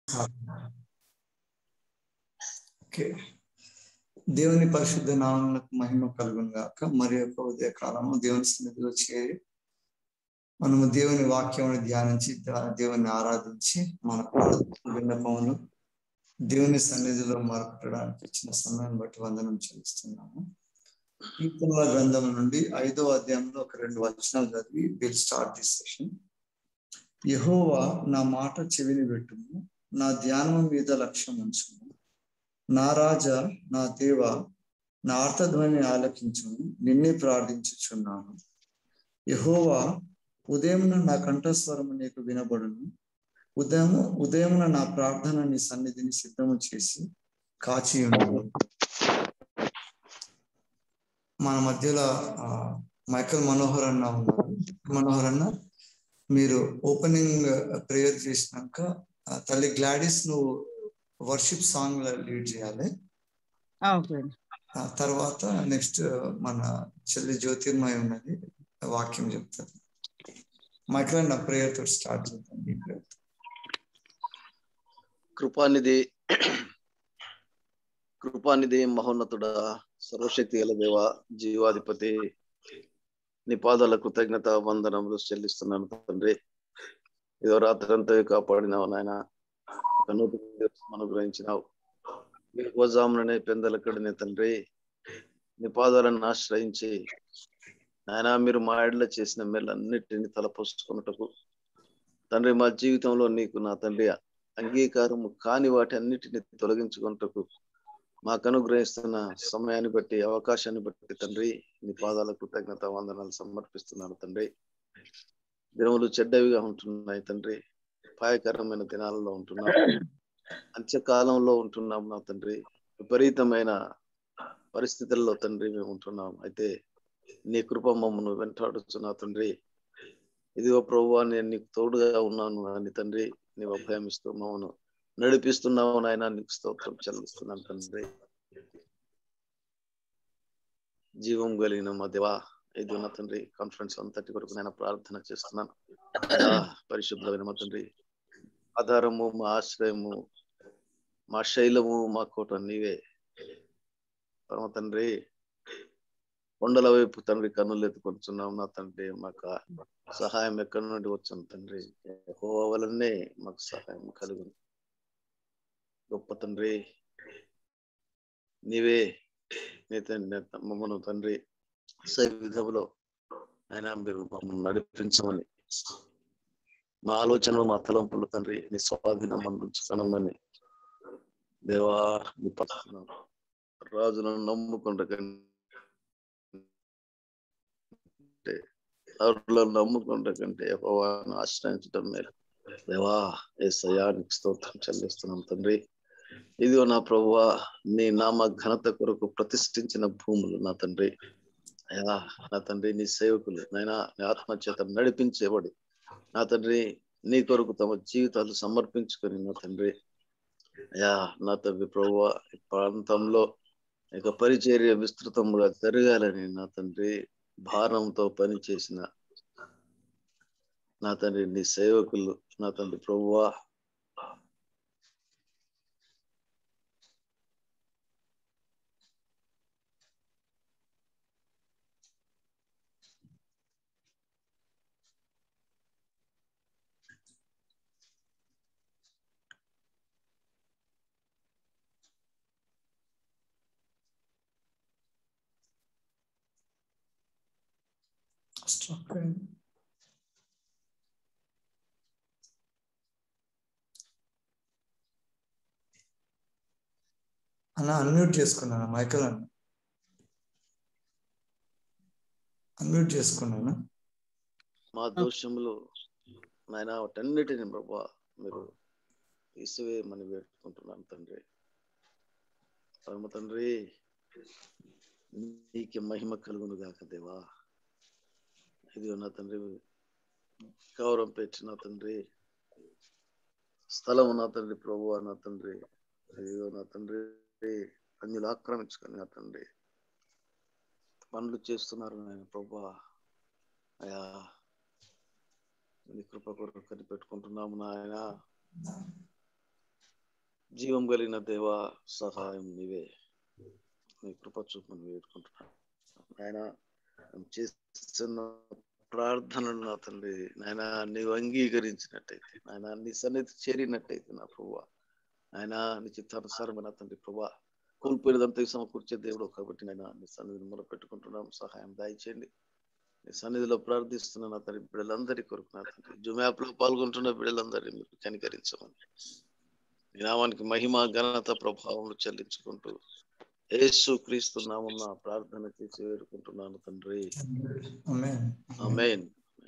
Okay దేవుని పరిశుద్ధ నామములకు మహిమ కలుగును గాక మరి యొక్క ఉదయ కాలము దేవుని సన్నిధిలో చేరి మనము దేవుని వాక్యమును ధ్యానించి దా- దేవుని ఆరాధించి మన ప్రార్థన విన్నపములు దేవుని సన్నిధిలో మార్పడానికి ఇచ్చిన సమయాన్ని బట్టి వందనం చెల్లిస్తున్నాము కీర్తనల గ్రంథం నుండి ఐదో అధ్యాయంలో ఒక రెండు వచనాలు చదివి విల్ స్టార్ట్ దిస్ సెషన్ యహోవా నా మాట చెవిని పెట్టుము నా ధ్యానం మీద లక్ష్యం ఉంచుము నా రాజా నా దేవ నా అర్థధ్వని ఆలకించును నిన్నే ప్రార్థించుచున్నాను యహోవా ఉదయమున నా కంఠస్వరము నీకు వినబడును ఉదయము ఉదయమున నా ప్రార్థన నీ సన్నిధిని సిద్ధము చేసి కాచి ఉండను మన మధ్యలో ఆ, మైకల్ మనోహర్ అన్న ఉన్నారు మనోహర్ అన్న మీరు ఓపెనింగ్ ప్రేయర్ చేసినాక ఆ, తల్లి గ్లాడిస్ నువ్వు వర్షిప్ సాంగ్ లీడ్ చేయాలి ఓకే ఆ తర్వాత నెక్స్ట్ మన చెల్లి జ్యోతిర్మయ ఉన్నది వాక్యం చెప్తారు మైకల్ అన్న ప్రేయర్ తోటి స్టార్ట్ చేద్దాం ఈ prayer తో. కృపానిధి కృపానిధి మహోన్నతుడ సర్వశక్తి గల దేవ జీవాధిపతి నీ పాదాల కృతజ్ఞత వందనములు చెల్లిస్తున్నాను తండ్రి ఇదో రాత్రంతా కాపాడినావు నాయన నూతన దివసం అనుగ్రహించినావు గోజాముననే పెందలకడనే తండ్రి నీ పాదాలను ఆశ్రయించి నాయన మీరు మా ఎడల చేసిన మేలన్నిటిని తలపోసుకున్నటకు తండ్రి మా జీవితంలో నీకు నా తండ్రి అంగీకారము కాని వాటి అన్నిటిని తొలగించుకుంటకు మాకు అనుగ్రహిస్తున్న సమయాన్ని బట్టి అవకాశాన్ని బట్టి తండ్రి నీ పాదాల కృతజ్ఞత వందనాలు సమర్పిస్తున్నాను తండ్రి దినములు చెడ్డవిగా ఉంటున్నాయి తండ్రి అపాయకరమైన దినాలలో ఉంటున్నాం అంత్యకాలంలో ఉంటున్నాం నా తండ్రి విపరీతమైన పరిస్థితుల్లో తండ్రి మేము ఉంటున్నాం అయితే నీ కృప మమ్మను వెంటాడుతున్నా తండ్రి ఇదిగో ప్రభువా నేను నీకు తోడుగా ఉన్నాను అని తండ్రి నీవు అభయమిస్తూ మమ్మను నడిపిస్తున్నావు నాయన నీకు స్తోత్రం చెల్లిస్తున్నాను తండ్రి జీవం కలిగిన మా దేవా ఇది ఉన్న తండ్రి కాన్ఫరెన్స్ అంతటి కొరకు నేను ప్రార్థన చేస్తున్నాను అయ్యా, పరిశుద్ధమైన మా తండ్రి ఆధారము మా ఆశ్రయము మా శైలము మా కోట నీవే పరమ తండ్రి కొండల వైపు తండ్రి కన్నులు ఎత్తుకొచ్చున్నాం నా తండ్రి మాకు సహాయం ఎక్కడి నుండి వచ్చాను తండ్రి యెహోవా వలనే మాకు సహాయం కలుగును గొప్ప తండ్రి నీవే నీ తండ్రి మమ్మను తండ్రి సై విధములో ఆయన మీరు మమ్మల్ని నడిపించమని మా ఆలోచనలు మా తలంపులు తండ్రి నీ స్వాధీనం అందించుకోనమని దేవా నీ పక్షులను రాజులను నమ్ముకుంటే ఎవరిలో నమ్ముకుంటే కంటే యెహోవాను ఆశ్రయించడం మేలు దేవా ఏ సయానికి స్తోత్రం చెల్లిస్తున్నాం తండ్రి ఇదిగో నా ప్రభువా నీ నామ ఘనత కొరకు ప్రతిష్ఠించిన భూములు నా తండ్రి అయ్యా నా తండ్రి నీ సేవకులు నైనా నీ ఆత్మచేత నడిపించేవాడు నా తండ్రి నీ కొరకు తమ జీవితాలు సమర్పించుకొని నా తండ్రి అయ్యా నా తండ్రి ప్రభువా ఈ ప్రాంతంలో ఇక పరిచర్య విస్తృతంగా జరగాలని నా తండ్రి భారంతో పనిచేసిన నా తండ్రి నీ సేవకులు నా తండ్రి ప్రభువా Stop అయింది. అన్న అన్మ్యూట్ చేసుకున్నాను మైకల్ అన్న అన్మ్యూట్ చేసుకున్నాను మా దోషములు నాయన వాటన్నిటిని ప్రభా మీరు తీసివేయమని వేడుకుంటున్నాను తండ్రి పరమ తండ్రి నీకే మహిమ కలుగును గాక దేవా ఇది నా తండ్రి గౌరవం పెట్టిన తండ్రి స్థలము నా తండ్రి ప్రభు నా తండ్రి ఇదిగో నా తండ్రి అన్యులు ఆక్రమించుకొని నా తండ్రి పనులు చేస్తున్నారు నాయన ప్రభా అయా నీ కృప కొరకు కనిపెట్టుకుంటున్నాము నాయన జీవం కలిగిన దేవ సహాయం నీవే నీ కృప చూపని వేడుకుంటున్నాను ఆయన చేస్తున్న ప్రార్థనలు నా తండ్రి నాయన నీవు అంగీకరించినట్టయితే నాయన నీ సన్నిధి చేరినట్టయితే నా ప్రభు ఆయన నీ చిత్తానుసారం నా తండ్రి ప్రభా కోల్పోయినదంతా సమకూర్చే దేవుడు కాబట్టి నేను నీ సన్నిధిని మొరపెట్టుకుంటున్నాం సహాయం దయచేయండి నీ సన్నిధిలో ప్రార్థిస్తున్న నా తండ్రి బిడ్డలందరి కొరకు నా తండ్రి జూమ్ యాప్ లో పాల్గొంటున్న బిడ్డలందరినీ మీరు కనికరించమని నీ నామానికి మహిమ ఘనత ప్రభావం చెల్లించుకుంటూ యేసు క్రీస్తు నామం ప్రార్థన చేసి వేడుకుంటున్నాను తండ్రి Amen. Amen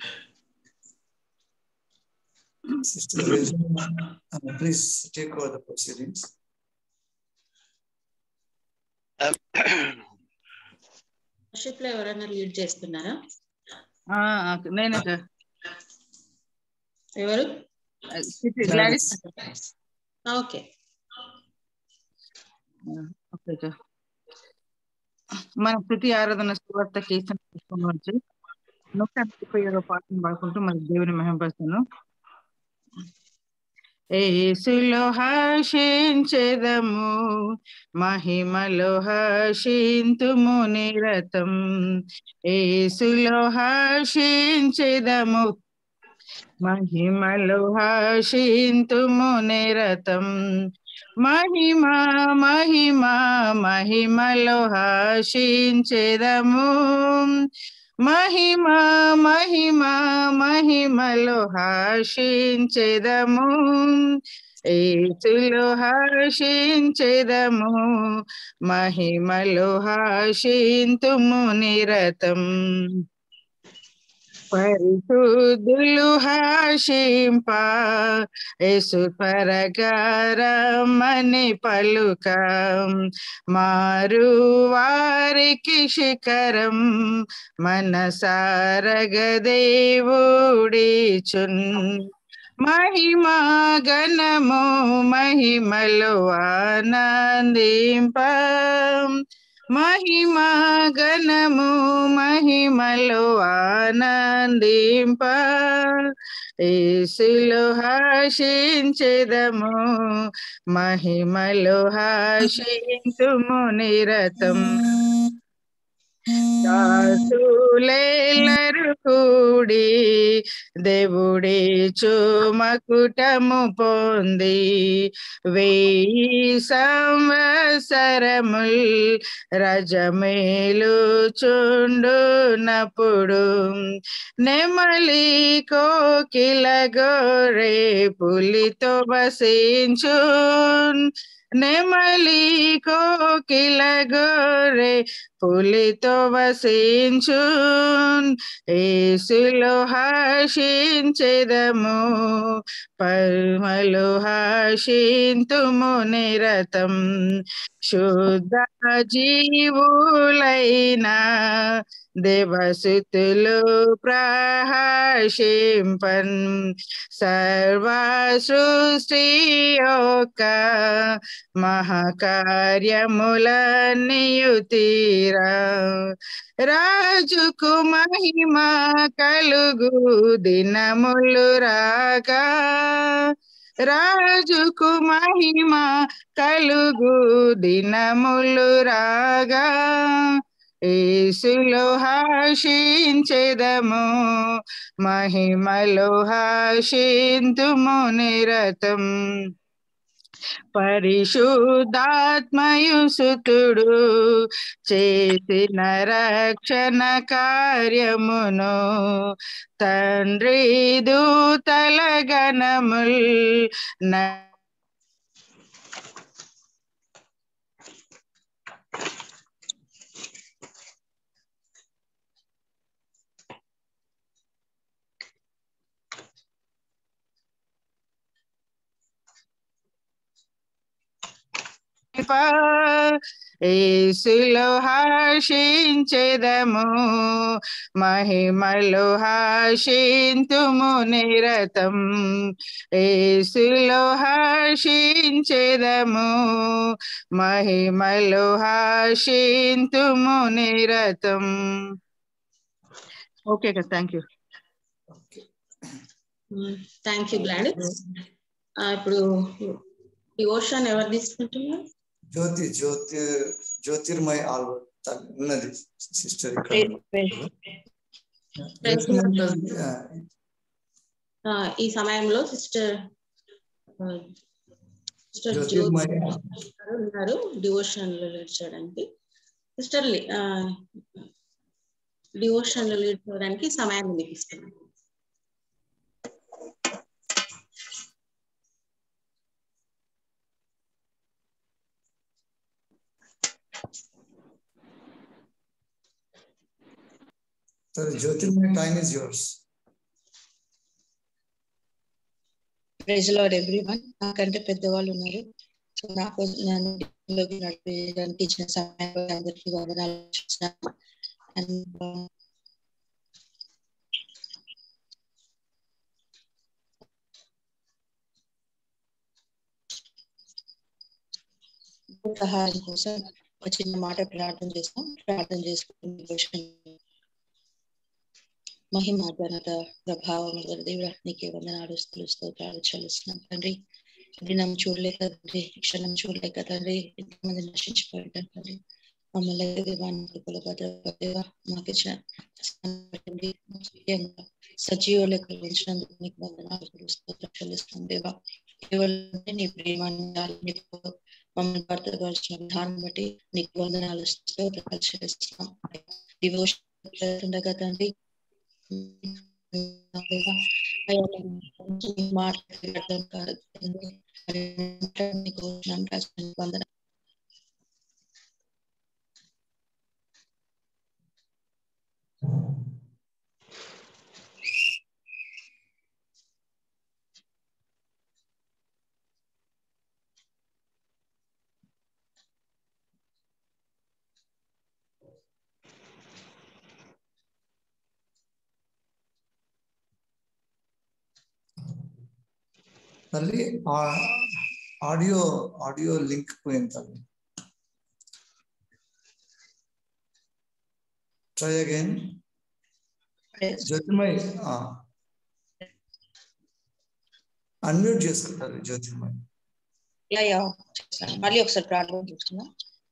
Sister Regina, uh, please take over the proceedings. Worship లో ఎవరైనా లీడ్ చేస్తున్నారా ఆ, నేనే సార్ ఎవరు గ్లాడిస్ ఓకే ఓకే సార్ మన ప్రతి ఆరాధన సువార్త కేసు పుస్తకం నుంచి నూట ముప్పై ఏడో పాఠం పాడుకుంటూ మన దేవుని మహింపరుస్తాను ఏసులో హర్షించెదము మహిమలో హర్షింతుము నిరతం ఏసులో హర్షించెదము మహిమలో హర్షింతుము నిరతం మహిమ మహిమ మహిమలో హర్షించెదము మహిమ మహిమ మహిమలో హర్షించెదము ఏసులో హర్షించెదము మహిమలో హర్షింతుము నిరతం పరిశుద్ధులు హర్షింప యేసు పరగారమని పలుక మారు వారికి శిఖరం మనసారగదేవుడిచున్ మహిమ గణము మహిమలో ఆనందింప మహిమ గణము మహిమలో ఆనందింప ఏసులో హర్షించెదము మహిమలో హర్షింతుము నిరతం దాసులేలరు కూడి దేవుడి చుమకుటము పొంది వెయ్యి సంవత్సరముల్ రజమేలు చుండునప్పుడు నెమలి కోకిల గోరే పులితో బసించు నెమలి కోకిల గోరే పులితో వసించు ఏసులో హర్షించెదము పరమలు హర్షింతుము నిరతం శుద్ధ జీవులైన దేవసుతులు ప్రహర్షింపన్ సర్వ సృష్టి యొక్క మహాకార్యములనియుతీరా రాజుకు మహిమ కలుగు దినములు రాగా రాజుకు మహిమ కలుగు దినములు రాగా ఏసులో హర్షించెదము మహిమలో హర్షింతుము నిరతం పరిశుద్ధాత్మయు సుతుడు చేసిన రక్షణ కార్యమును తండ్రి దూతల గణముల్ న ఏసులో హర్షించెదము మహిమలో హర్షింతుము నిరతం ఏసులో హర్షించెదము మహిమలో హర్షింతుము నిరతం ఓకే కదా thank you Okay. Thank you Gladys ఇప్పుడు డివోషన్ ఎవరు తీసుకుంటున్నారు జ్యోతి జ్యోతి జ్యోతిర్మయ ఆల్బర్ట్ తల్లి ఉన్నది సిస్టర్ ఇక్కడ జ్యోతిర్మయి, ఆ, ఆ, ఈ సమయంలో సిస్టర్ సిస్టర్ జ్యోతి జ్యోతిర్మయ గారు ఉన్నారు డివోషన్ లో లీడ్ చేయడానికి సిస్టర్ డివోషన్ లో లీడ్ చేయడానికి సమయాన్ని మీకు ఇస్తున్నాను సరే Jyothirmaya time is yours praise Lord everyone నాకంటే పెద్దవాళ్ళు ఉన్నారు సో నాకు నన్ను లోకి నడిపించడానికి ఇచ్చిన సమయంలో అందరికీ వందనాలు ఇస్తున్నాను. And, uh, సహాయం కోసం ఒక చిన్న మాట ప్రార్థన చేస్తాం ప్రార్థన చేసుకుని మహిమ ఘనత ప్రభావం గల దేవుడా నీకే వందనాలు స్తుతులు స్తోత్రాలు చెల్లిస్తున్నాం తండ్రి దినం చూడలేక తండ్రి ఈ క్షణం చూడలేక తండ్రి ఎంతమంది నశించిపోయారు తండ్రి మమ్మల్ని దేవాన్ని కృపల భద్రదేవా మాకు ఇచ్చిన తండ్రి, ముఖ్యంగా సజీవ లెక్కలు ఉంచినందుకు నీకు వందనాలు స్తుతులు స్తోత్రాలు చెల్లిస్తున్నాం దేవా కేవలం నీ ప్రేమాన్ని నీకు మమ్మల్ని భర్తపరిచిన విధానం బట్టి నీకు వందనాలు స్తోత్రాలు చెల్లిస్తున్నాం డివోషన్ చేస్తుండగా తండ్రి మాట్లాడడం కాదు వందన తల్లి ఆ ఆడియో ఆడియో లింక్ పోయింది తల్లి ట్రై అగైన్ జ్యోతిర్మయ్ అన్మ్యూట్ చేసుకుంటారు జ్యోతిర్మయ్ యా యా చేస్తాను. మళ్ళీ ఒకసారి ప్రార్థన చేసుకుందాం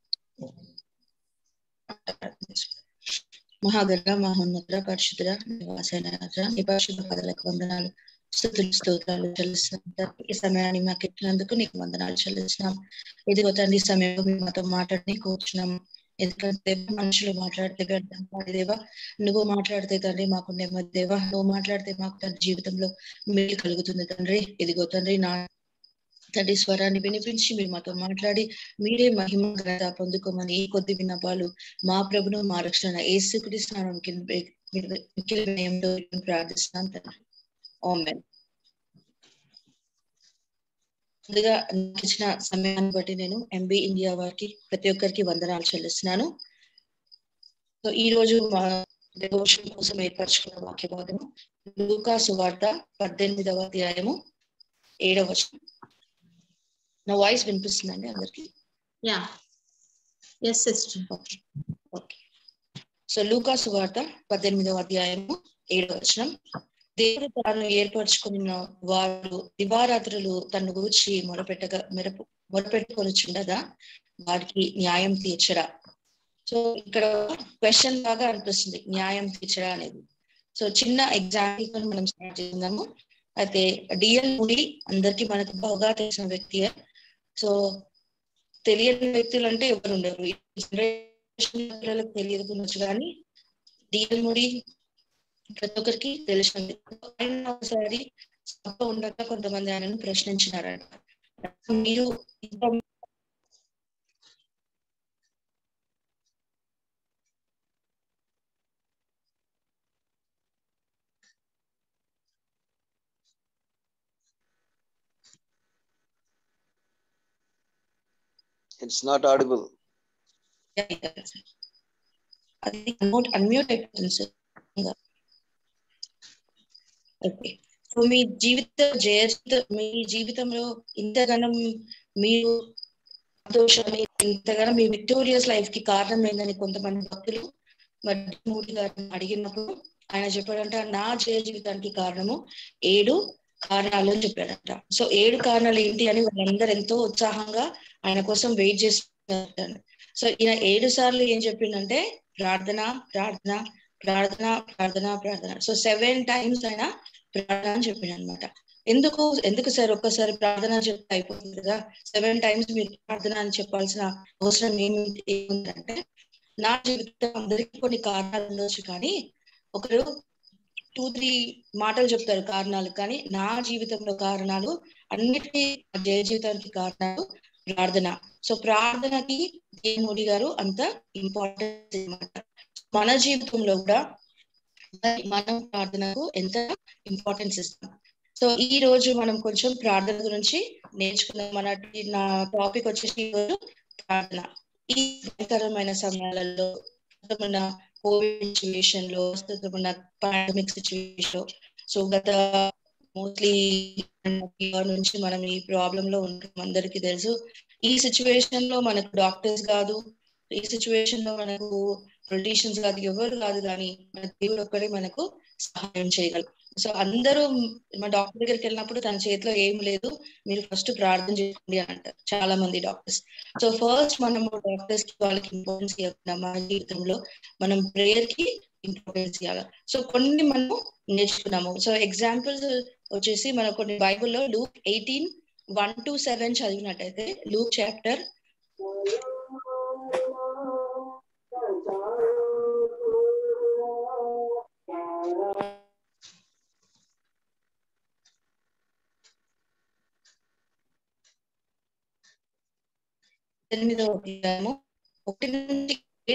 మహాగణ మహోన్నత పరిశుద్ధ నివాసైన నీ పరిశుద్ధ పదలకు వందనాలు స్థుతులు స్తోత్రాలు చెల్లిస్తున్నాం ఈ సమయాన్ని మాకు ఇచ్చినందుకు నీకు వందనాలు చెల్లిస్తున్నాం ఇదిగో తండ్రి ఈ సమయంలో మేము మాతో మాట్లాడి కూర్చున్నాం ఎందుకంటే మనుషులు మాట్లాడితే వ్యర్థం కాదు దేవా నువ్వు మాట్లాడితే తండ్రి మాకు నెమ్మది దేవా నువ్వు మాట్లాడితే మాకు తండ్రి జీవితంలో మేలు కలుగుతుంది తండ్రి ఇదిగో తండ్రి నా తండ్రి స్వరాన్ని వినిపించి మీరు మాతో మాట్లాడి మీరే మహిమ ఘనత పొందుకోమని ఈ కొద్ది విన్నపాలు మా ప్రభును మా రక్షణ ఏసుకుడి స్నానం మిక్కిలి వినయంలో ప్రార్థిస్తున్నాం తండ్రి ఆమెన్ ముందుగా నాకు ఇచ్చిన సమయాన్ని బట్టి నేను ఎంబీ ఇండియా వారికి ప్రతి ఒక్కరికి వందనాలు చెల్లిస్తున్నాను సో ఈ రోజు మా devotion కోసం ఏర్పరచుకున్న వాక్య భాగము లూకా సువార్త పద్దెనిమిదవ అధ్యాయము ఏడవ వచనం నా వాయిస్ వినిపిస్తుందండి అందరికి yeah yes sister okay okay so లూకా సువార్త పద్దెనిమిదవ అధ్యాయము ఏడవ వచనం దేవుడు తాను ఏర్పరచుకున్న వారు దివారాత్రులు తను గూర్చి మొరపెట్టగా మెరపు మొరపెట్టుకొని చుండగా వారికి న్యాయం తీర్చరా సో ఇక్కడ క్వశ్చన్ లాగా అనిపిస్తుంది న్యాయం తీర్చరా అనేది సో చిన్న ఎగ్జాంపుల్ మనం స్టార్ట్ చేద్దాము అయితే డిఎల్ ముడి అందరికి మనకు బాగా తెలిసిన వ్యక్తి సో తెలియని వ్యక్తులు అంటే ఎవరు ఉండరు ఈ generation పిల్లలకు తెలియదు గురించి కానీ డిఎల్ ముడి ప్రతి ఒక్కరికి తెలిసింది ఆయన ఒకసారి సభ ఉండగా కొంతమంది ఆయనను ప్రశ్నించినారంట మీరు ఇంత ఇట్స్ నాట్ ఆడిబుల్ అది అన్మ్యూట్ అన్మ్యూట్ అయిపోతుంది సార్ ఓకే సో మీ జీవిత జయ మీ జీవితంలో ఇంతగానం మీరు సంతోషాన్ని ఇంతగానం మీ విక్టోరియస్ లైఫ్ కి కారణం ఏందని కొంతమంది భక్తులు మరి మూడి గారిని అడిగినప్పుడు ఆయన చెప్పాడంట నా జయ జీవితానికి కారణము ఏడు కారణాలు అని చెప్పాడంట సో ఏడు కారణాలు ఏంటి అని వాళ్ళందరూ ఎంతో ఉత్సాహంగా ఆయన కోసం వెయిట్ చేస్తున్నారు సో ఈయన ఏడు సార్లు ఏం చెప్పిందంటే ప్రార్థన ప్రార్థన ప్రార్థన ప్రార్థన ప్రార్థన సో సెవెన్ టైమ్స్ ఆయన ప్రార్థన అని చెప్పింది అనమాట ఎందుకు ఎందుకు సార్ ఒక్కసారి ప్రార్థన అని చెప్తే అయిపోతుంది కదా సెవెన్ టైమ్స్ మీరు ప్రార్థన అని చెప్పాల్సిన అవసరం ఏమి ఏముందంటే నా జీవితం అందరికీ కొన్ని కారణాలు ఉండొచ్చు కానీ ఒకరు టూ త్రీ మాటలు చెప్తారు కారణాలు కానీ నా జీవితంలో కారణాలు అన్నిటికీ నా జయ జీవితానికి కారణాలు ప్రార్థన సో ప్రార్థనకి మోడీ గారు అంత ఇంపార్టెంట్ అనమాట మన జీవితంలో కూడా మనం ప్రార్థనకు ఎంత ఇంపార్టెన్స్ ఇస్తాం సో ఈ రోజు మనం కొంచెం ప్రార్థన గురించి నేర్చుకున్నాం మన నా టాపిక్ వచ్చేసి ఈరోజు ప్రార్థన ఈ భయంకరమైన సమయాలలో ప్రస్తుతమైన కోవిడ్ సిచ్యువేషన్ లో ప్రస్తుతమైన పాండమిక్ సిచ్యువేషన్ లో సో గత మోస్ట్లీ నుంచి మనం ఈ ప్రాబ్లం లో ఉంటాం అందరికీ తెలుసు ఈ సిచ్యువేషన్ లో మనకు డాక్టర్స్ కాదు ఈ సిచ్యువేషన్ లో మనకు పొలిటీషియన్స్ కాదు ఎవరు కాదు కానీ మన దేవుడు ఒక్కడే మనకు సహాయం చేయగలరు సో అందరూ మా డాక్టర్ దగ్గరికి వెళ్ళినప్పుడు తన చేతిలో ఏం లేదు మీరు ఫస్ట్ ప్రార్థన చేసుకోండి అని అంటారు చాలా మంది డాక్టర్స్ సో ఫస్ట్ మనము డాక్టర్స్ కి వాళ్ళకి ఇంపార్టెన్స్ ఇవ్వకుండా మన జీవితంలో మనం ప్రేయర్ కి ఇంపార్టెన్స్ ఇవ్వాలి సో కొన్ని మనము నేర్చుకున్నాము సో ఎగ్జాంపుల్స్ వచ్చేసి మన కొన్ని బైబుల్లో Luke eighteen one to seven చదివినట్టయితే లూక్ చాప్టర్ ఎనిమిదవ అధ్యాయము ఒకటి నుండి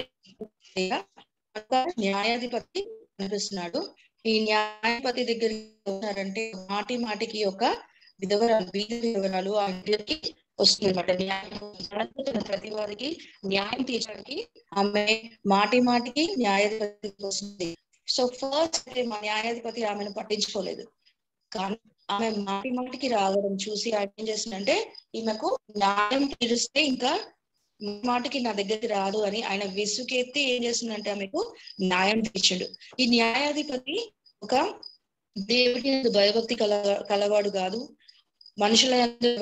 న్యాయాధిపతి కనిపిస్తున్నాడు ఈ న్యాయాధిపతి దగ్గరికి వస్తున్నారంటే మాటి మాటికి ఒక విధవరాలు బీది విధవరాలు ఆ ఇంటికి వస్తుంది అనమాట న్యాయం ప్రతి వారికి న్యాయం తీర్చడానికి ఆమె మాటి మాటికి న్యాయాధిపతికి వస్తుంది సో ఫస్ట్ అయితే మా న్యాయాధిపతి ఆమెను పట్టించుకోలేదు కానీ ఆమె మాటి మాటికి రావడం చూసి ఆయన ఏం చేసిందంటే ఈమెకు న్యాయం తీరుస్తే ఇంకా మాటికి నా దగ్గరికి రాదు అని ఆయన విసుకెత్తి ఏం చేసిందంటే ఆమెకు న్యాయం తీర్చిండు ఈ న్యాయాధిపతి ఒక దేవుడి భయభక్తి కల కలవాడు కాదు మనుషుల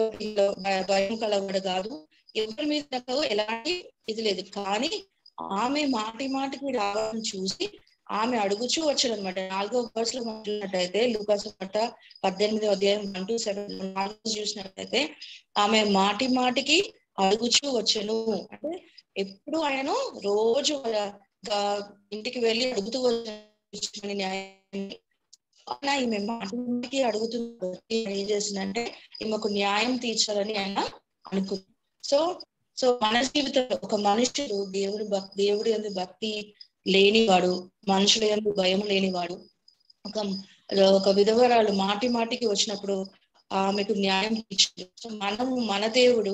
భయం కలవాడు కాదు ఎవరి మీద నాకు ఎలాంటి ఇది లేదు కానీ ఆమె మాటి మాటికి రావడం చూసి ఆమె అడుగుచూ వచ్చాడు అనమాట నాలుగో వర్స్ లో చూసినట్టయితే లూకాసు పట్ట పద్దెనిమిది అధ్యాయం వన్ టు సెవెన్ నాలుగు చూసినట్టయితే ఆమె మాటి మాటికి అడుగుచూ వచ్చాను అంటే ఎప్పుడు ఆయన రోజు ఇంటికి వెళ్ళి అడుగుతూ వచ్చాను న్యాయాన్ని అలా ఈమె మాటికి అడుగుతుంది ఏం చేసిందంటే ఈమెకు న్యాయం తీర్చాలని ఆయన అనుకుంది సో సో మన జీవితంలో ఒక మనుషుడు దేవుడి భక్తి దేవుడి ఎందు భక్తి లేనివాడు మనుషుల ఎందు భయం లేనివాడు ఒక ఒక విధవరాలు మాటి మాటికి వచ్చినప్పుడు ఆమెకు న్యాయం తీర్చాడు సో మనము మన దేవుడు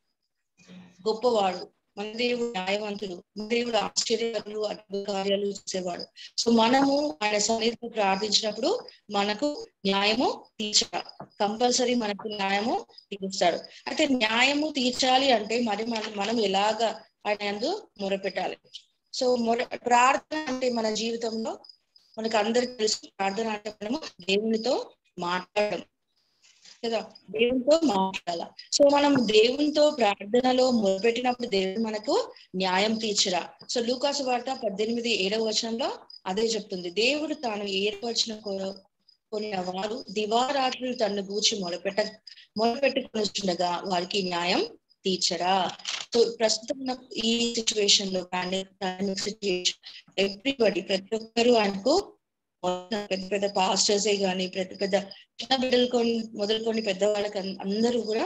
గొప్పవాడు మన దేవుడు న్యాయవంతుడు మన దేవుడు ఆశ్చర్యాలు అద్భుత కార్యాలు చేసేవాడు సో మనము ఆయన సన్నిధిలో ప్రార్థించినప్పుడు మనకు న్యాయము తీర్చాలి కంపల్సరీ మనకు న్యాయము తీరుస్తాడు అయితే న్యాయము తీర్చాలి అంటే మరి మనం మనం ఎలాగ ఆయన ఎందు మొరపెట్టాలి సో మొర ప్రార్థన అంటే మన జీవితంలో మనకు అందరికి తెలుసు ప్రార్థన అంటే మనము దేవునితో మాట్లాడడం కదా దేవునితో మాట్లాడాల సో మనం దేవునితో ప్రార్థనలో మొదలుపెట్టినప్పుడు దేవుడు మనకు న్యాయం తీర్చరా సో లూకాసు వార్త పద్దెనిమిది ఏడవ వచనంలో అదే చెప్తుంది దేవుడు తాను ఏర్పరిచిన కొన్ని వారు దివారాత్రులు తను గూర్చి మొదలుపెట్ట మొదలుపెట్టుకుని వారికి న్యాయం తీర్చరా సో ప్రస్తుతం ఈ సిచ్యువేషన్ లో పాండమిక్ సిచ్యువేషన్ ఎవ్రీబడి ప్రతి ఒక్కరు ఆయనకు పెద్ద పెద్ద పాస్టర్సే గాని పెద్ద పెద్ద చిన్న బిడ్డలు మొదలుకొని పెద్దవాళ్ళకి అందరూ కూడా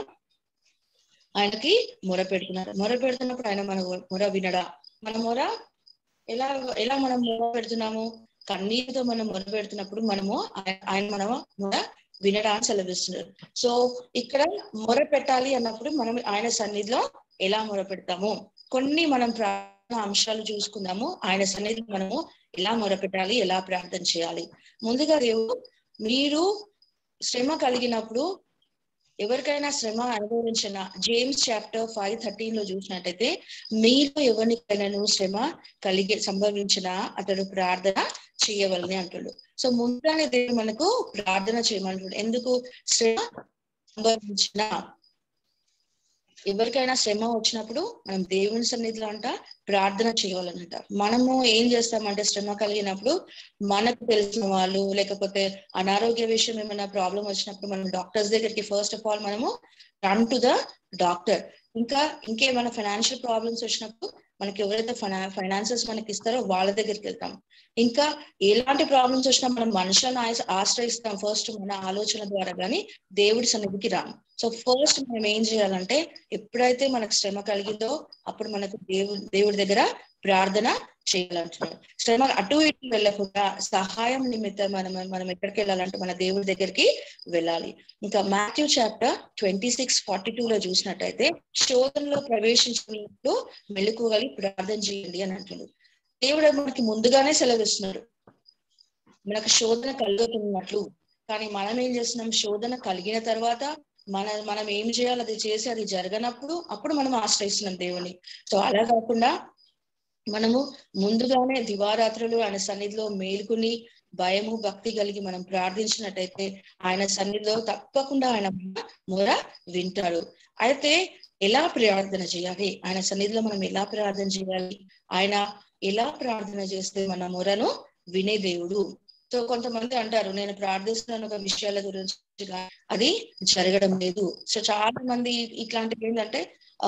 ఆయనకి మొర పెడుతున్నారు మొర పెడుతున్నప్పుడు ఆయన మన మొర వినడా మన మొర ఎలా ఎలా మనం మొర పెడుతున్నాము కన్నీటితో మనం మొర పెడుతున్నప్పుడు మనము ఆయన మన మొర వినడానికి సెలవిస్తున్నారు సో ఇక్కడ మొర పెట్టాలి అన్నప్పుడు మనం ఆయన సన్నిధిలో ఎలా మొర పెడతాము కొన్ని మనం ప్రార్థన అంశాలు చూసుకుందాము ఆయన సన్నిధిలో మనము ఎలా మొరపెట్టాలి ఎలా ప్రార్థన చేయాలి ముందుగా దేవుడు మీరు శ్రమ కలిగినప్పుడు ఎవరికైనా శ్రమ అనుభవించిన జేమ్స్ చాప్టర్ ఫైవ్ థర్టీన్ లో చూసినట్టయితే మీరు ఎవరికైనా శ్రమ కలిగి సంభవించిన అతడు ప్రార్థన చేయవలని అంటుడు సో ముందుగానే దేవుడు మనకు ప్రార్థన చేయమంటున్నాడు ఎందుకు శ్రమ సంభవించిన ఎవరికైనా శ్రమ వచ్చినప్పుడు మనం దేవుని సన్నిధిలో అంట ప్రార్థన చేయాలన్నట మనము ఏం చేస్తామంటే శ్రమ కలిగినప్పుడు మనకు తెలిసిన వాళ్ళు లేకపోతే అనారోగ్య విషయం ఏమైనా ప్రాబ్లం వచ్చినప్పుడు మనం డాక్టర్స్ దగ్గరికి ఫస్ట్ ఆఫ్ ఆల్ మనము రన్ టు ద డాక్టర్ ఇంకా ఇంకేమైనా ఫైనాన్షియల్ ప్రాబ్లమ్స్ వచ్చినప్పుడు మనకి ఎవరైతే ఫైనాన్సెస్ మనకి ఇస్తారో వాళ్ళ దగ్గరికి వెళ్తాం ఇంకా ఎలాంటి ప్రాబ్లమ్స్ వచ్చినా మనం మనుషులను ఆశ- ఆశ్రయిస్తాం ఫస్ట్ మన ఆలోచన ద్వారా కానీ దేవుడి సన్నిధికి రాం సో ఫస్ట్ మనం ఏం చేయాలంటే ఎప్పుడైతే మనకు శ్రమ కలిగిందో అప్పుడు మనకు దేవుడు దేవుడి దగ్గర ప్రార్థన చేయాలంటున్నాడు శ్రమ అటు ఇటు వెళ్ళకుండా సహాయం నిమిత్తం మనం మనం ఎక్కడికి వెళ్ళాలంటే మన దేవుడి దగ్గరికి వెళ్ళాలి ఇంకా Matthew chapter twenty six forty two లో చూసినట్టయితే శోధనలో ప్రవేశించినప్పుడు మెలకువగలి ప్రార్థన చేయండి అని అంటున్నాడు దేవుడు మనకి ముందుగానే సెలవిస్తున్నాడు మనకు శోధన కలుగుతున్నట్లు కానీ మనం ఏం చేస్తున్నాం శోధన కలిగిన తర్వాత మన మనం ఏం చేయాలి అది చేసి అది జరగనప్పుడు అప్పుడు మనం ఆశ్రయిస్తున్నాం దేవుని సో అలా కాకుండా మనము ముందుగానే దివారాత్రులు ఆయన సన్నిధిలో మేలుకుని భయము భక్తి కలిగి మనం ప్రార్థించినట్టయితే ఆయన సన్నిధిలో తప్పకుండా ఆయన మొర వింటాడు అయితే ఎలా ప్రార్థన చేయాలి ఆయన సన్నిధిలో మనం ఎలా ప్రార్థన చేయాలి ఆయన ఎలా ప్రార్థన చేస్తే మన మొరను వినే దేవుడు సో కొంతమంది అంటారు నేను ప్రార్థిస్తున్నాను ఒక విషయాల గురించి కానీ అది జరగడం లేదు సో చాలా మంది ఇట్లాంటివి ఏంటంటే ఆ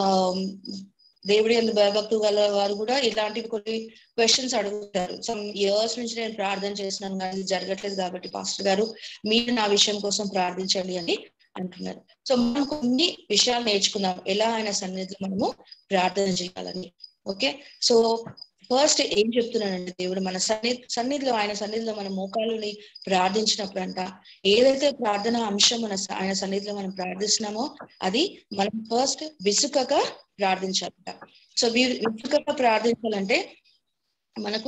దేవుడి ఎందు భయభక్తు గల వారు కూడా ఇలాంటివి కొన్ని క్వశ్చన్స్ అడుగుతారు సమ్ ఇయర్స్ నుంచి నేను ప్రార్థన చేస్తున్నాను కానీ ఇది జరగట్లేదు కాబట్టి పాస్టర్ గారు మీరు నా విషయం కోసం ప్రార్థించండి అని అంటున్నారు సో మనం కొన్ని విషయాలు నేర్చుకుందాం ఎలా ఆయన సన్నిధిలో మనము ప్రార్థన చేయాలని ఓకే సో ఫస్ట్ ఏం చెప్తున్నానండి దేవుడు మన సన్ని సన్నిధిలో ఆయన సన్నిధిలో మన మోకాళ్ళని ప్రార్థించినప్పుడు అంట ఏదైతే ప్రార్థన అంశం మన స- ఆయన సన్నిధిలో మనం ప్రార్థిస్తున్నామో అది మనం ఫస్ట్ విసుకక ప్రార్థించాలంట సో వీ- విసుకక ప్రార్థించాలంటే మనకు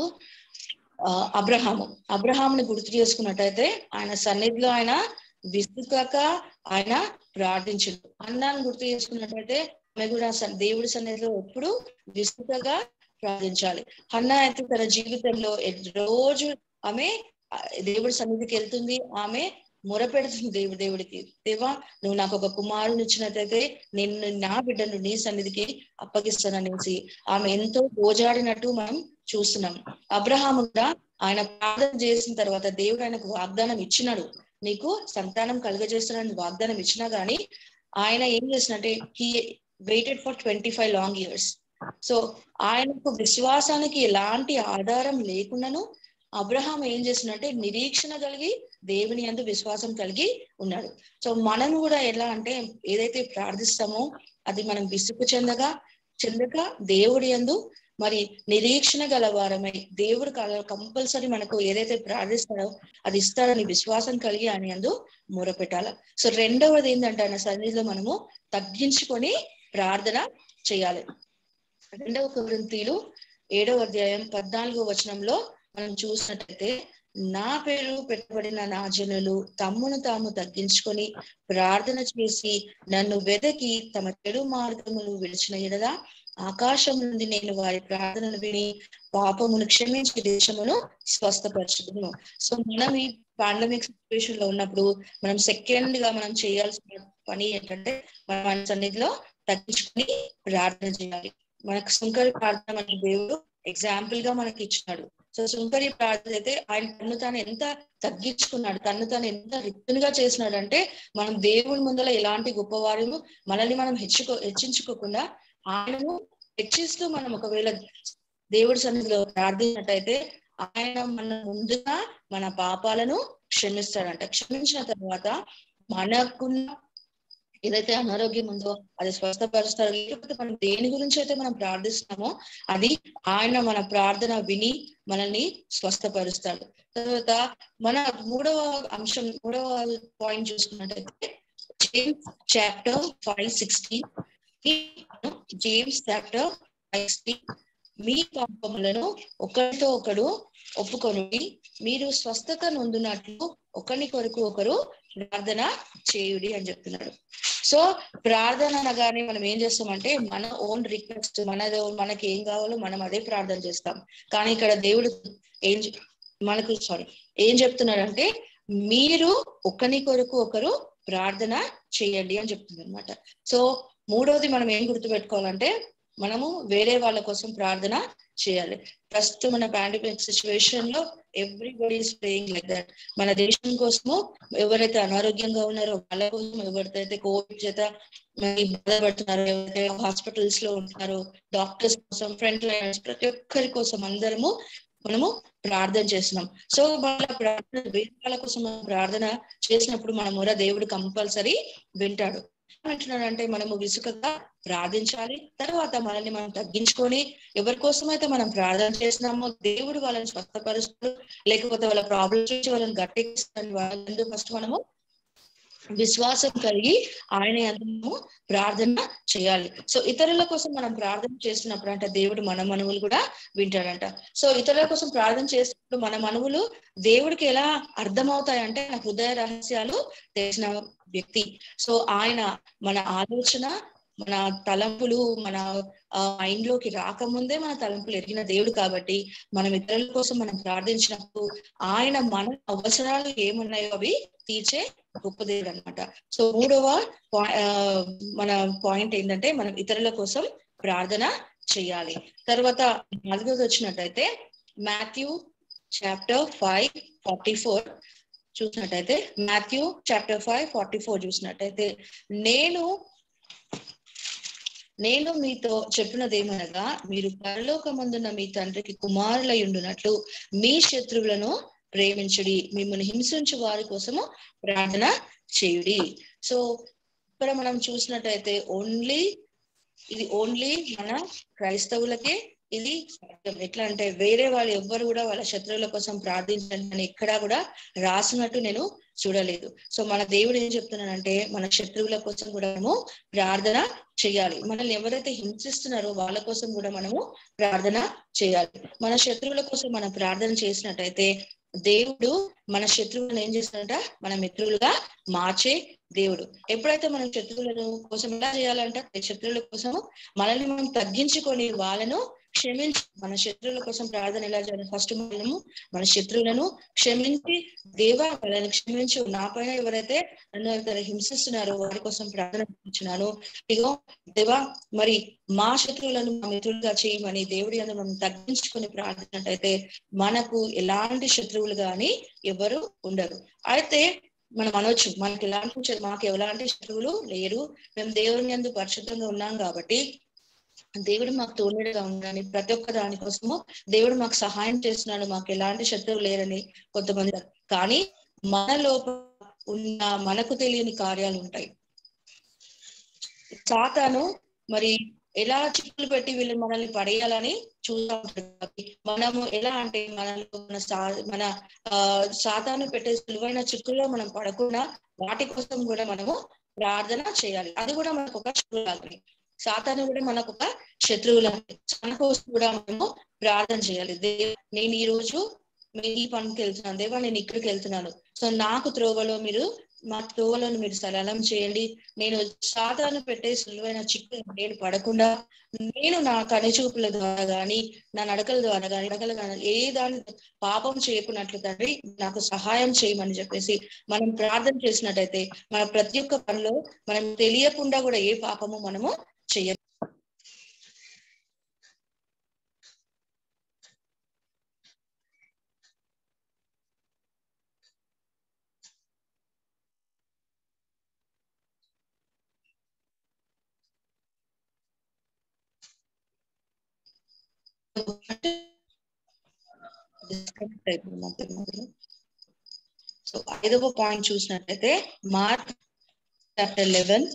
ఆ, అబ్రహాము అబ్రహాముని గుర్తు చేసుకున్నట్టయితే ఆయన సన్నిధిలో ఆయన విసుకక ఆయన ప్రార్థించిండు అన్నాన్ని గుర్తు చేసుకున్నట్టయితే ఆమె కూడా సన్- దేవుడి సన్నిధిలో ఎప్పుడు విసుకగా ప్రార్థించాలి హన్నా అయితే తన జీవితంలో ఎ- రోజు ఆమె ఆ, దేవుడి సన్నిధికి వెళ్తుంది ఆమె మొరపెడుతుంది దేవుడి దేవుడికి దేవా నువ్వు నాకు ఒక కుమారుని ఇచ్చినట్లయితే నేను నా బిడ్డను నీ సన్నిధికి అప్పగిస్తాననేసి ఆమె ఎంతో గోజాడినట్టు మనం చూస్తున్నాం అబ్రహాము కూడా ఆయన ప్రార్థన చేసిన తర్వాత దేవుడు ఆయనకు వాగ్దానం ఇచ్చినాడు నీకు సంతానం కలుగజేస్తానని వాగ్దానం ఇచ్చినా గానీ ఆయన ఏం చేసినట్టే he waited for twenty five long years so ఆయనకు విశ్వాసానికి ఎలాంటి ఆధారం లేకుండాను అబ్రహాం ఏం చేసినట్టే నిరీక్షణ కలిగి దేవుని అందు విశ్వాసం కలిగి ఉన్నాడు సో మనం కూడా ఎలా అంటే ఏదైతే ప్రార్థిస్తామో అది మనం విసుగు చెందగా చెందక దేవుడి యందు మరి నిరీక్షణ గల వారమై దేవుడు కంపల్సరీ మనకు ఏదైతే ప్రార్థిస్తాడో అది ఇస్తాడని విశ్వాసం కలిగి ఆయన యందు మొరపెట్టాల సో రెండవది ఏంటంటే ఆయన సన్నిధిలో మనము తగ్గించుకొని ప్రార్థన చేయాలి రెండవ కొరింథీలు ఏడవ అధ్యాయం పద్నాలుగో వచనంలో మనం చూసినట్లయితే నా పేరు పెట్టబడిన నా జనులు తమ్మును తాము తగ్గించుకొని ప్రార్థన చేసి నన్ను వెదకి తమ చెడు మార్గములు విడిచిన ఎడదా ఆకాశం నుండి నేను వారి ప్రార్థనలు విని పాపమును క్షమించి దేశమును స్వస్థపరచుదును సో మనం ఈ పాండమిక్ సిచ్యువేషన్ లో ఉన్నప్పుడు మనం సెకండ్ గా మనం చేయాల్సిన పని ఏంటంటే మనం మన సన్నిధిలో తగ్గించుకొని ప్రార్థన చేయాలి మనకు సుంకరి ప్రార్థన మన దేవుడు ఎగ్జాంపుల్ గా మనకి ఇచ్చినాడు సో సుంకరి ప్రార్థన అయితే ఆయన తను తాను ఎంత తగ్గించుకున్నాడు తను తాను ఎంత రిక్తునిగా చేసినాడు అంటే మనం దేవుని ముందర ఎలాంటి గొప్పవారము మనల్ని మనం హెచ్చుకో హెచ్చించుకోకుండా ఆయనను హెచ్చిస్తూ మనం ఒకవేళ దేవుడి సన్నిధిలో ప్రార్థించినట్టయితే ఆయన మన ముందుగా మన పాపాలను క్షమిస్తాడంట క్షమించిన తర్వాత మనకున్న ఏదైతే అనారోగ్యం ఉందో అది స్వస్థపరుస్తారు లేకపోతే మనం దేని గురించి అయితే మనం ప్రార్థిస్తున్నామో అది ఆయన మన ప్రార్థన విని మనల్ని స్వస్థపరుస్తాడు తర్వాత మన మూడవ అంశం మూడవ పాయింట్ చూసుకున్నట్టయితే James chapter five sixteen James chapter five sixteen మీ పాపములను ఒకరితో ఒకడు ఒప్పుకొని మీరు స్వస్థత నొందినట్లు ఒకరి కొరకు ఒకరు ప్రార్థన చేయుడి అని చెప్తున్నాడు సో ప్రార్థన అనగానే మనం ఏం చేస్తామంటే మన ఓన్ రిక్వెస్ట్ మన మనకి ఏం కావాలో మనం అదే ప్రార్థన చేస్తాం కానీ ఇక్కడ దేవుడు ఏం చె- మనకు సారీ ఏం చెప్తున్నారంటే మీరు ఒకరి కొరకు ఒకరు ప్రార్థన చేయండి అని చెప్తుంది అనమాట సో మూడవది మనం ఏం గుర్తుపెట్టుకోవాలంటే మనము వేరే వాళ్ళ కోసం ప్రార్థన చేయాలి ప్రస్తుతం మన పాండమిక్ సిచ్యువేషన్ లో everybody is praying like that మన దేశం కోసము ఎవరైతే అనారోగ్యంగా ఉన్నారో వాళ్ళ కోసం ఎవరికైతే కోవిడ్ చేత మరి బాధపడుతున్నారో ఎవరైతే హాస్పిటల్స్ లో ఉంటున్నారో డాక్టర్స్ కోసం ఫ్రంట్ లైనర్స్ ప్రతి ఒక్కరి కోసం అందరము మనము ప్రార్థన చేస్తున్నాం సో వాళ్ళ ప్రార్థన వేరే వాళ్ళ కోసం మనం ప్రార్థన చేసినప్పుడు మన మొర దేవుడు కంపల్సరీ వింటాడు అంటున్నాడంటే మనము విసుకగా ప్రార్థించాలి తర్వాత మనల్ని మనం తగ్గించుకొని ఎవరి కోసం అయితే మనం ప్రార్థన చేస్తున్నామో దేవుడు వాళ్ళని స్వస్థపరుస్తాడు లేకపోతే వాళ్ళ ప్రాబ్లమ్స్ నుంచి వాళ్ళని గట్టెక్కిస్తాడు వాళ్ళందరూ ఫస్ట్ మనము విశ్వాసం కలిగి ఆయన అందరము ప్రార్థన చేయాలి సో ఇతరుల కోసం మనం ప్రార్థన చేస్తున్నప్పుడు అంటే దేవుడు మన మనవులు కూడా వింటాడంట సో ఇతరుల కోసం ప్రార్థన చేసినప్పుడు మన మనవులు దేవుడికి ఎలా అర్థమవుతాయంటే నా హృదయ రహస్యాలు తెలిసిన వ్యక్తి సో ఆయన మన ఆలోచన మన తలంపులు మన మైండ్ లోకి రాకముందే మన తలంపులు ఎరిగిన దేవుడు కాబట్టి మనం ఇతరుల కోసం మనం ప్రార్థించినప్పుడు ఆయన మన అవసరాలు ఏమున్నాయో అవి తీర్చే గొప్ప దేవుడు అనమాట సో మూడవ మన పాయింట్ ఏంటంటే మనం ఇతరుల కోసం ప్రార్థన చేయాలి తర్వాత నాలుగోది వచ్చినట్టయితే Matthew chapter five forty four చూసినట్టయితే Matthew chapter five forty four చూసినట్టయితే నేను నేను మీతో చెప్పినదేమనగా మీరు పరలోకమందున్న మీ తండ్రికి కుమారులై ఉండునట్లు మీ శత్రువులను ప్రేమించుడి మిమ్మల్ని హింసించు వారి కోసము ప్రార్థన చేయుడి సో ఇక్కడ మనం చూసినట్టయితే ఓన్లీ ఇది ఓన్లీ మన క్రైస్తవులకే ఇది సత్యం ఎట్లా అంటే వేరే వాళ్ళు ఎవ్వరు కూడా వాళ్ళ శత్రువుల కోసం ప్రార్థించండి అని ఎక్కడా కూడా రాసినట్టు నేను చూడలేదు సో మన దేవుడు ఏం చెప్తున్నానంటే మన శత్రువుల కోసం కూడా మనము ప్రార్థన చేయాలి మనల్ని ఎవరైతే హింసిస్తున్నారో వాళ్ళ కోసం కూడా మనము ప్రార్థన చేయాలి మన శత్రువుల కోసం మనం ప్రార్థన చేసినట్టయితే దేవుడు మన శత్రువులను ఏం చేస్తాడంట మన మిత్రులుగా మార్చే దేవుడు ఎప్పుడైతే మనం శత్రువులను కోసం ఎలా చేయాలంట శత్రువుల కోసము మనల్ని మనం తగ్గించుకొని వాళ్ళను క్షమించి మన శత్రువుల కోసం ప్రార్థన ఎలా చేయాలి ఫస్ట్ మనము మన శత్రువులను క్షమించి దేవా వాళ్ళని క్షమించు నా పైన ఎవరైతే నన్ను ఎవరైతే హింసిస్తున్నారో వారి కోసం ప్రార్థన చేస్తున్నాను ఇగో దేవా మరి మా శత్రువులను మా మిత్రులుగా చేయమని దేవుడి అందరూ మనం తగ్గించుకొని ప్రార్థనట్టయితే మనకు ఎలాంటి శత్రువులు గాని ఎవరు ఉండరు అయితే మనం అనొచ్చు మనకి ఎలాంటి మాకు ఎలాంటి శత్రువులు లేరు మేము దేవుని అందు పరిశుద్ధంగా ఉన్నాం కాబట్టి దేవుడు మాకు తోడుగా ఉందని ప్రతి ఒక్క దానికోసము దేవుడు మాకు సహాయం చేస్తున్నాడు మాకు ఎలాంటి శత్రువు లేరని కొంతమంది కానీ మన లోపల ఉన్న మనకు తెలియని కార్యాలు ఉంటాయి సాతాను మరి ఎలా చిక్కులు పెట్టి వీళ్ళు మనల్ని పడేయాలని చూస్తూ ఉంటారు మనము ఎలా అంటే మనలో మన సా మన ఆ సాతాను పెట్టే సులువైన చిక్కుల్లో మనం పడకుండా వాటి కోసం కూడా మనము ప్రార్థన చేయాలి అది కూడా మనకు ఒక శత్రువు లాగానే సాతాను కూడా మనకు ఒక శత్రువు లాంటి మన కోసం కూడా మనము ప్రార్థన చేయాలి దేవ నేను ఈ రోజు ఈ పనికి వెళ్తున్నాను దేవా నేను ఇక్కడికి వెళ్తున్నాను సో నాకు త్రోవలో మీరు మా త్రోవలను మీరు సరళం చేయండి నేను సాధారణ పెట్టే సులువైన చిక్కులు నేను పడకుండా నేను నా కనుచూపుల ద్వారా గాని నా నడకల ద్వారా గాని నడకల కానీ ఏ దాని పాపం చేయకున్నట్లు తండ్రి నాకు సహాయం చేయమని చెప్పేసి మనం ప్రార్థన చేసినట్టయితే మన ప్రతి ఒక్క పనిలో మనం తెలియకుండా కూడా ఏ పాపము మనము చెయ్య డిస్కనెక్ట్ అయిపోయింది మధ్య మధ్యలో సో ఐదవ పాయింట్ చూసినట్లయితే Mark chapter eleven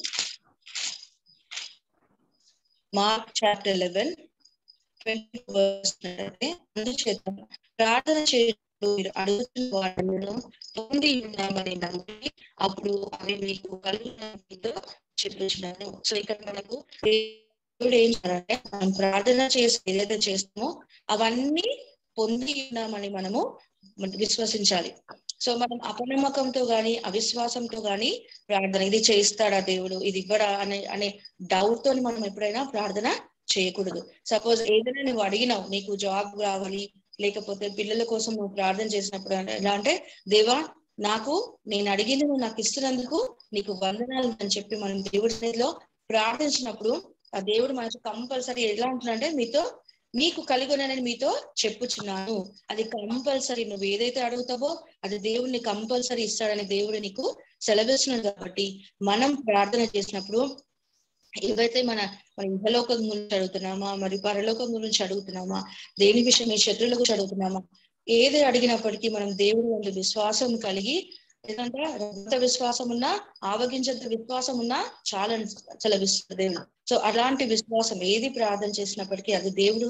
Mark chapter eleven twenty అయితే అందుచేత ప్రార్థన చేయడం మీరు అడుగుతున్న వాళ్ళను పొంది ఉన్నామని నమ్మి అప్పుడు అవి మీకు కలుగుతుందో చెప్తున్నాను సో ఇక్కడ మనకు దేవుడు ఏం చేయాలంటే మనం ప్రార్థన చేసి ఏదైతే చేస్తామో అవన్నీ పొంది ఉన్నామని మనము విశ్వసించాలి సో మనం అపనమ్మకంతో గాని అవిశ్వాసంతో గాని ప్రార్థన ఇది చేస్తాడా దేవుడు ఇది ఇవ్వడా అనే అనే డౌట్ తోని మనం ఎప్పుడైనా ప్రార్థన చేయకూడదు సపోజ్ ఏదైనా నువ్వు అడిగినావు నీకు జాబ్ కావాలి లేకపోతే పిల్లల కోసం నువ్వు ప్రార్థన చేసినప్పుడు అంటే ఎలా అంటే దేవా నాకు నేను అడిగింది నువ్వు నాకు ఇస్తున్నందుకు నీకు వందనాలు అని చెప్పి మనం దేవుడి సన్నిధిలో ప్రార్థించినప్పుడు ఆ దేవుడు మనకు కంపల్సరీ ఎలా ఉంటుందంటే మీతో మీకు కలిగొనని మీతో చెప్పుచున్నాను అది కంపల్సరీ నువ్వు ఏదైతే అడుగుతావో అది దేవుడిని కంపల్సరీ ఇస్తాడని దేవుడు నీకు సెలవిస్తున్నాడు కాబట్టి మనం ప్రార్థన చేసినప్పుడు ఏవైతే మన మన ఇహలోకం గురించి అడుగుతున్నామా మరి పరలోకం గురించి అడుగుతున్నామా దేని విషయం మీ శత్రువుల గురించి అడుగుతున్నామా ఏది అడిగినప్పటికీ మనం దేవుడి వంటి విశ్వాసం కలిగి ఎందుకంటే ఎంత విశ్వాసం ఉన్నా ఆవగించేంత విశ్వాసం ఉన్నా చాలా చలవిస్తుంది దేవుడు సో అలాంటి విశ్వాసం ఏది ప్రార్థన చేసినప్పటికీ అది దేవుడు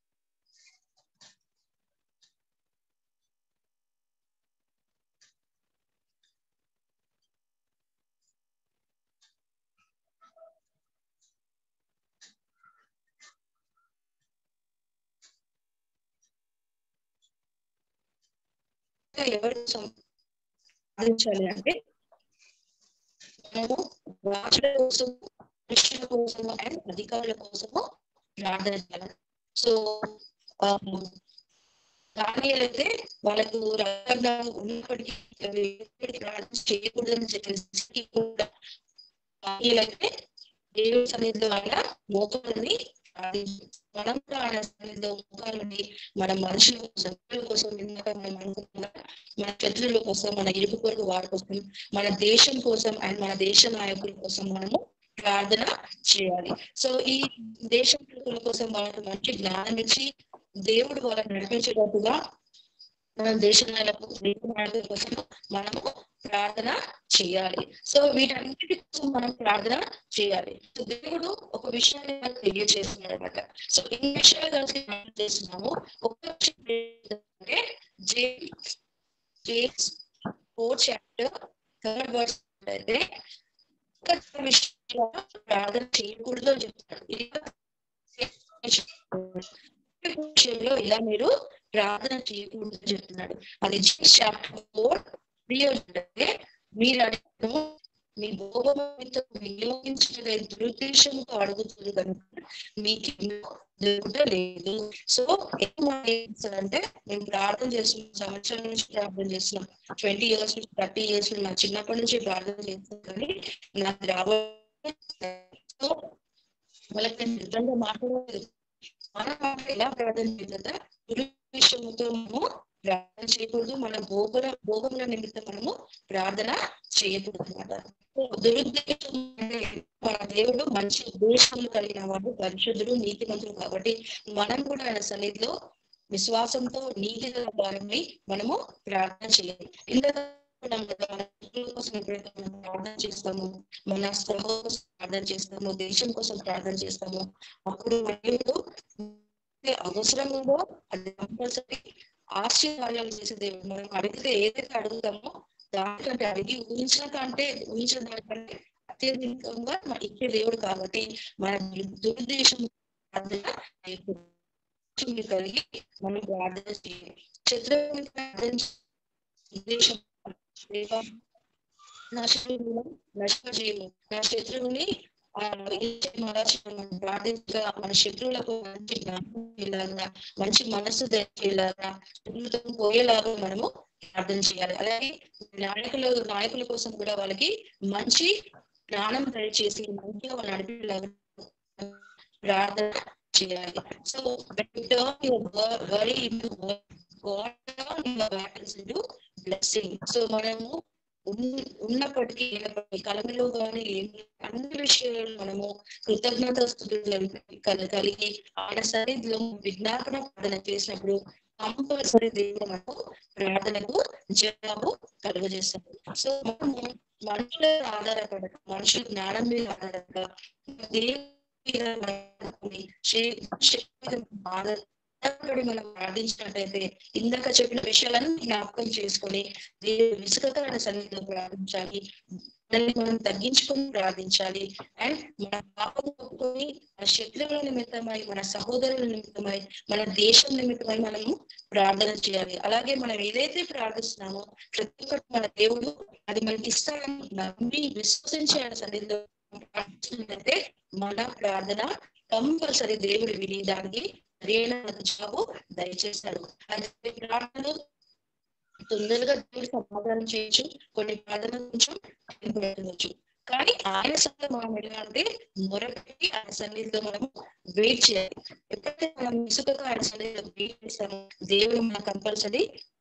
ఎవరి కోసం ప్రార్థించాలి అంటే మనము రాజుల కోసం మనుషుల కోసము అండ్ అధికారుల కోసము ప్రార్థన చేయాలి సో దానియలు అయితే వాళ్ళకు రకజ్ఞానం ఉన్నప్పటికీ అవి ఎప్పటికీ ప్రార్థన చేయకూడదని చెప్పేసి కూడా దానియలు అయితే దేవుడి సన్నిధిలో ఆయన మోకాలని మనం కూడా ఆయన సన్నిధిలో మోకాలని మన మనుషుల కోసం శత్రువుల కోసం ఇందాక మనం అనుకుంటున్నా మన శత్రువుల కోసం మన ఇరుగు పొరుగు వారి కోసం మన దేశం కోసం అండ్ మన దేశ నాయకుల కోసం మనము ప్రార్థన చేయాలి సో ఈ దేశ నాయకుల కోసం వాళ్ళకి మంచి జ్ఞానం ఇచ్చి దేవుడు వాళ్ళని నడిపించేటట్టుగా మన దేశ నాయకులు దేశ నాయకుల కోసం మనము ప్రార్థన చేయాలి సో వీటన్నిటి కోసం మనం ప్రార్థన చేయాలి సో దేవుడు ఒక విషయాన్ని మనకు తెలియజేస్తున్నాడు అనమాట సో ఈ విషయాలు కలిసి మనం చేస్తున్నాము ఒక విషయం ఏంటంటే James James four chapter third verse అయితే ఒక విషయంలో ప్రార్థన చేయకూడదు అని చెప్తాడు ఇది విషయంలో ఇలా మీరు ప్రార్థన చేయకూడదు అని చెప్తున్నాడు అది జేమ్స్ చాప్టర్ ఫోర్ అంటే మీరు అడిగిన మీ భోగంతో వినియోగించిన దురుద్దేశంతో అడుగుతుంది కనుక మీకు దొరుకుట లేదు సో అంటే మేము ప్రార్థన చేస్తున్నాం సంవత్సరం నుంచి ప్రార్థన చేస్తున్నాం ట్వంటీ ఇయర్స్ నుంచి థర్టీ ఇయర్స్ నా చిన్నప్పటి నుంచి ప్రార్థన చేస్తున్నాం కానీ నాకు రాబోయే సో వాళ్ళకి నేను నిజంగా మాట్లాడలేదు మన మాట ఎలా ప్రార్థన చేద్దా దురుద్దేశంతో మనము ప్రార్థన చేయకూడదు మన భోగుల భోగముల నిమిత్తం మనము ప్రార్థన చేయకూడదు అనమాట దురుద్దేశం అంటే మన దేవుడు మంచి ఉద్దేశాలు కలిగిన వాడు పరిశుద్ధుడు నీతిమంతుడు కాబట్టి మనం కూడా ఆయన సన్నిధిలో విశ్వాసంతో నీతి భారమై మనము ప్రార్థన చేయాలి ఇందులో కోసం ఎప్పుడైతే మనం ప్రార్థన చేస్తాము మన సహ కోసం ప్రార్థన చేస్తాము దేశం కోసం ప్రార్థన చేస్తాము అప్పుడు దేవుడు అవసరం ఉందో అది కంపల్సరీ ఆశీర్వాదాలు చేసే దేవుడు మనం అడిగితే ఏదైతే అడుగుతామో దానికంటే అడిగి ఊహించిన కంటే ఊహించిన దానికంటే అత్యధికంగా ఇచ్చే దేవుడు కాబట్టి మన దురుద్దేశం ప్రార్థన కలిగి మనం ప్రార్థన చేయాలి శత్రువుని ప్రార్థన ఉద్దేశం నా శత్రువులను నష్టజేయము నా శత్రువుని ప్రార్థించగా మన శత్రువులకు మంచి జ్ఞాపకం ఇలాగా మంచి మనస్సు తెచ్చేలాగా శత్రువులతో పోయేలాగా మనము ప్రార్థన చేయాలి అలాగే నాయకుల నాయకుల కోసం కూడా వాళ్ళకి మంచి జ్ఞానం దయచేసి మంచిగా వాళ్ళు నడిపేలాగా ప్రార్థన చేయాలి so worry into into blessing so మనము ఉన్నప్పటికీ కలమిలో కానీ అన్ని విషయాలు మనము కృతజ్ఞత కలిగి ఆయన సన్నిధిలో విజ్ఞాపన ప్రార్థన చేసినప్పుడు కంపల్సరీ దేవుడు మనకు ప్రార్థనకు జవాబు కలుగజేస్తాడు సో మనము మనుషుల ఆధారపడక మనుషుల జ్ఞానం మీద ఆధారపడక దేవుడి ఆధారపడి మనం ప్రార్థించినట్టయితే ఇందాక చెప్పిన విషయాలన్నీ జ్ఞాపకం చేసుకొని దేవుడు విసుగకరణ సన్నిధిలో ప్రార్థించాలి మనల్ని మనం తగ్గించుకొని ప్రార్థించాలి అండ్ మన పాపం ఒప్పుకొని మన శత్రువుల నిమిత్తమై మన సహోదరుల నిమిత్తమై మన దేశం నిమిత్తమై మనము ప్రార్థన చేయాలి అలాగే మనం ఏదైతే ప్రార్థిస్తున్నామో ప్రతి ఒక్కటి మన దేవుడు అది మనకి ఇస్తాడని నమ్మి విశ్వసించే సన్నిధిలో ప్రార్థించినట్లయితే మన ప్రార్థన కంపల్సరీ దేవుడు విని దానికి సరైన జవాబు దయచేస్తాడు అది ప్రార్థనలు తొందరగా దేవుడు సమాధానం చేయొచ్చు కొన్ని ప్రార్థనలు కొంచెం టైం పెట్టవచ్చు కానీ ఆయన సొంత మనం ఎలా అంటే మొరపెట్టి ఆయన సన్నిధిలో మనము వెయిట్ చేయాలి ఎప్పుడైతే మనం ఇసుకగా ఆయన సన్నిధిలో వెయిట్ చేస్తామో దేవుడు మన కంపల్సరీ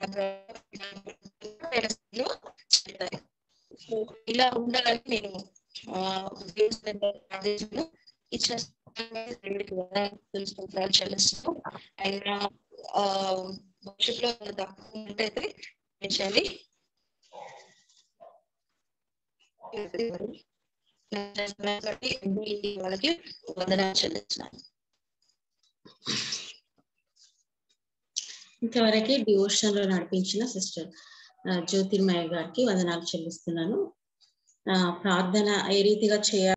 చెప్తారు సో ఇలా ఉండాలని నేను ఆ దేవుడి సన్నిధిలో ప్రార్థించాను ఇచ్చిన దేవుడికి వందనాలు స్తోత్రాలు చెల్లిస్తూ ఆయన ఆ భవిష్యత్తులో తక్కువ ఉన్నట్టయితే చేయాలి కాబట్టి వాళ్ళకి వందనాలు చెల్లిస్తున్నాను ఇంతవరకు డివోషన్ లో నడిపించిన సిస్టర్ జ్యోతిర్మయ్య గారికి వందనాలు చెల్లిస్తున్నాను ఆ, ప్రార్థన ఏ రీతిగా చేయాలి